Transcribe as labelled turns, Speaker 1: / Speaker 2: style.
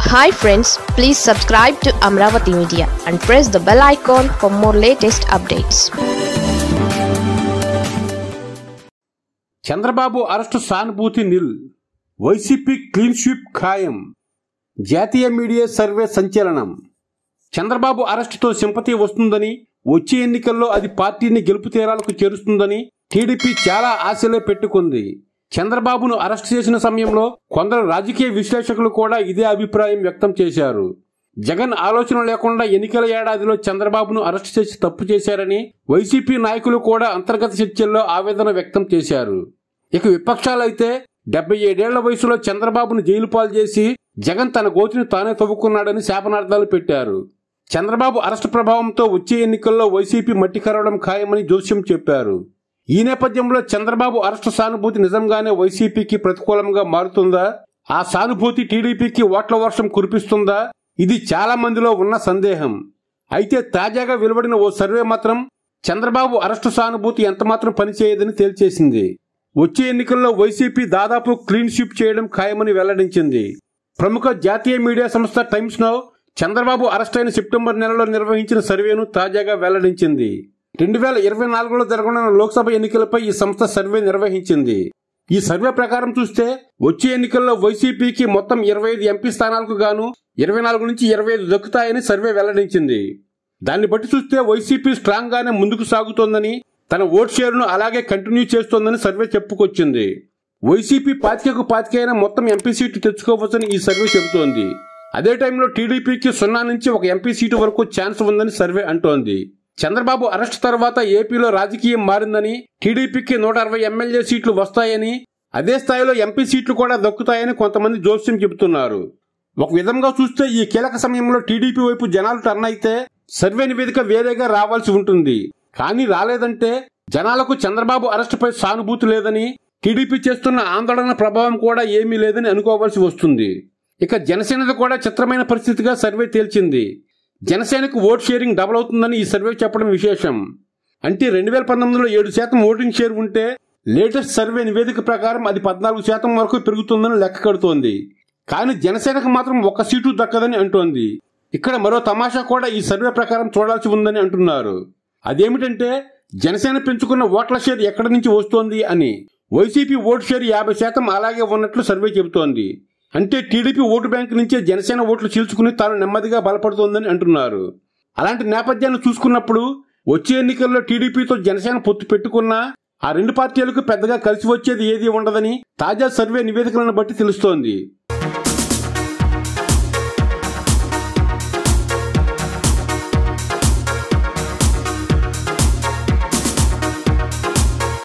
Speaker 1: hi friends please subscribe to Amaravati media and press the bell icon for more latest updates
Speaker 2: Chandrababu arrest సానుభూతి nil YCP clean sweep ఖాయం జాతీయ media survey సంచలనం Chandrababu అరెస్టుతో sympathy వస్తుందని వచ్చే ఎన్నికల్లో అది పార్టీని గెలుపు తీరాలకు చేరుస్తుందని టీడీపీ చాలా ఆశలే పెట్టుకుంది చంద్రబాబును అరెస్ట్ చేసిన సమయంలో కొందరు రాజకీయ విశ్లేషకులు కూడా ఇదే అభిప్రాయం వ్యక్తం చేశారు జగన్ ఆలోచన లేకుండా ఎన్నికల ఏడాదిలో చంద్రబాబును అరెస్ట్ చేసి తప్పు చేశారని వైసీపీ నాయకులు కూడా అంతర్గత చర్చల్లో ఆవేదన వ్యక్తం చేశారు ఇక విపక్షాలైతే డెబ్బై ఏడేళ్ల వయసులో చంద్రబాబును జైలు పాలు చేసి జగన్ తన గోతిని తానే తవ్వుకున్నాడని శాపనార్థాలు పెట్టారు చంద్రబాబు అరెస్టు ప్రభావంతో వచ్చే ఎన్నికల్లో వైసీపీ మట్టి కరవడం ఖాయమని జోస్యం చెప్పారు ఈ నేపథ్యంలో చంద్రబాబు అరెస్టు సానుభూతి నిజంగానే వైసీపీకి ప్రతికూలంగా మారుతుందా ఆ సానుభూతి టీడీపీకి ఓట్ల వర్షం కురిపిస్తుందా ఇది చాలా మందిలో ఉన్న సందేహం అయితే తాజాగా వెలువడిన ఓ సర్వే మాత్రం చంద్రబాబు అరెస్టు సానుభూతి ఎంతమాత్రం పనిచేయదని తేల్చేసింది వచ్చే ఎన్నికల్లో వైసీపీ దాదాపు క్లీన్ స్వీప్ చేయడం ఖాయమని వెల్లడించింది ప్రముఖ జాతీయ మీడియా సంస్థ టైమ్స్ నౌ చంద్రబాబు అరెస్ట్ అయిన సెప్టెంబర్ నెలలో నిర్వహించిన సర్వేను తాజాగా వెల్లడించింది రెండు వేల ఇరవై నాలుగులో జరగనున్న లోక్సభ ఎన్నికలపై ఈ సంస్థ సర్వే నిర్వహించింది ఈ సర్వే ప్రకారం చూస్తే వచ్చే ఎన్నికల్లో వైసీపీకి మొత్తం ఇరవై ఐదు ఎంపీ స్థానాలకు గాను ఇరవై నాలుగు నుంచి ఇరవై ఐదు దక్కుతాయని సర్వే వెల్లడించింది దాన్ని బట్టి చూస్తే వైసీపీ స్ట్రాంగ్ గానే ముందుకు సాగుతోందని తన ఓట్ షేర్ను అలాగే కంటిన్యూ చేస్తోందని సర్వే చెప్పుకొచ్చింది వైసీపీ పాతికకు పాతికైన మొత్తం ఎంపీ సీటు తెచ్చుకోవచ్చని ఈ సర్వే చెబుతోంది అదే టైంలో టీడీపీకి సున్నా నుంచి ఒక ఎంపీ సీటు వరకు ఛాన్స్ ఉందని సర్వే అంటోంది చంద్రబాబు అరెస్ట్ తర్వాత ఏపీలో రాజకీయం మారిందని టీడీపీకి నూట అరవై ఎమ్మెల్యే సీట్లు వస్తాయని అదే స్థాయిలో ఎంపీ సీట్లు కూడా దక్కుతాయని కొంతమంది జోస్యం చెబుతున్నారు ఒక విధంగా చూస్తే ఈ కీలక సమయంలో టీడీపీ వైపు జనాలు టర్న్ అయితే సర్వే నివేదిక వేరేగా రావాల్సి ఉంటుంది కానీ రాలేదంటే జనాలకు చంద్రబాబు అరెస్టుపై సానుభూతి లేదని టీడీపీ చేస్తున్న ఆందోళన ప్రభావం కూడా ఏమీ లేదని అనుకోవాల్సి వస్తుంది ఇక జనసేనది కూడా చిత్రమైన పరిస్థితిగా సర్వే తేల్చింది జనసేనకు ఓట్ షేరింగ్ డబుల్ అవుతుందని ఈ సర్వే చెప్పడం విశేషం అంటే రెండు వేల పంతొమ్మిదిలో ఏడు శాతం ఓటింగ్ షేర్ ఉంటే లేటెస్ట్ సర్వే నివేదిక ప్రకారం అది పద్నాలుగు శాతం వరకు పెరుగుతుందని లెక్క కడుతోంది కానీ జనసేనకు మాత్రం ఒక్క సీటు దక్కదని అంటోంది ఇక్కడ మరో తమాషా కూడా ఈ సర్వే ప్రకారం చూడాల్సి ఉందని అంటున్నారు అదేమిటంటే జనసేన పెంచుకున్న ఓట్ల షేర్ ఎక్కడి నుంచి వస్తోంది అని వైసీపీ ఓటు షేర్ యాభై శాతం అలాగే ఉన్నట్లు సర్వే చెబుతోంది అంటే టీడీపీ ఓటు బ్యాంకు నుంచే జనసేన ఓట్లు చీల్చుకుని తాను నెమ్మదిగా బలపడుతోందని అంటున్నారు అలాంటి నేపథ్యాన్ని చూసుకున్నప్పుడు వచ్చే ఎన్నికల్లో టీడీపీతో జనసేన పొత్తు పెట్టుకున్నా ఆ రెండు పార్టీలకు పెద్దగా కలిసి వచ్చేది ఏది ఉండదని తాజా సర్వే నివేదికలను బట్టి తెలుస్తోంది